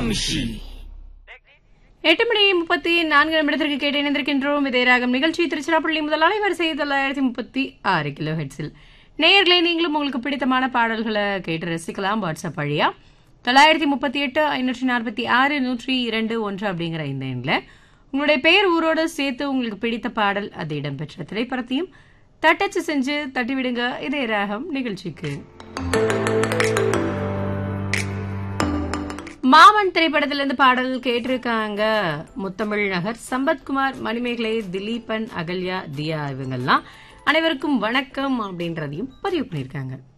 வம்சி எட்டு மணி முப்பத்தி நான்கு நிமிடத்திற்கு கேட்டு இணைந்திருக்கின்றோம் இதே ராகம் நிகழ்ச்சி திருச்சிராப்பள்ளி முதல் அலைவரிசை தொள்ளாயிரத்தி முப்பத்தி ஆறு கிலோ ஹெட்ஸில் நேயர்களே நீங்களும் உங்களுக்கு பிடித்தமான பாடல்களை கேட்டு ரசிக்கலாம் வாட்ஸ்அப் வழியா தொள்ளாயிரத்தி முப்பத்தி எட்டு ஐநூற்றி நாற்பத்தி ஆறு நூற்றி இரண்டு ஒன்று அப்படிங்கிற இந்த எண்ணில் உங்களுடைய பெயர் ஊரோடு சேர்த்து உங்களுக்கு பிடித்த பாடல் அது இடம்பெற்ற திரைப்படத்தையும் தட்டச்சு செஞ்சு தட்டி விடுங்க இதே ராகம் நிகழ்ச்சிக்கு மாமன் திரைப்படத்திலிருந்து பாடல் கேட்டிருக்காங்க முத்தமிழ் நகர் சம்பத்குமார் மணிமேகலை திலீபன் அகல்யா தியா இவங்கெல்லாம் அனைவருக்கும் வணக்கம் அப்படின்றதையும் பதிவு பண்ணியிருக்காங்க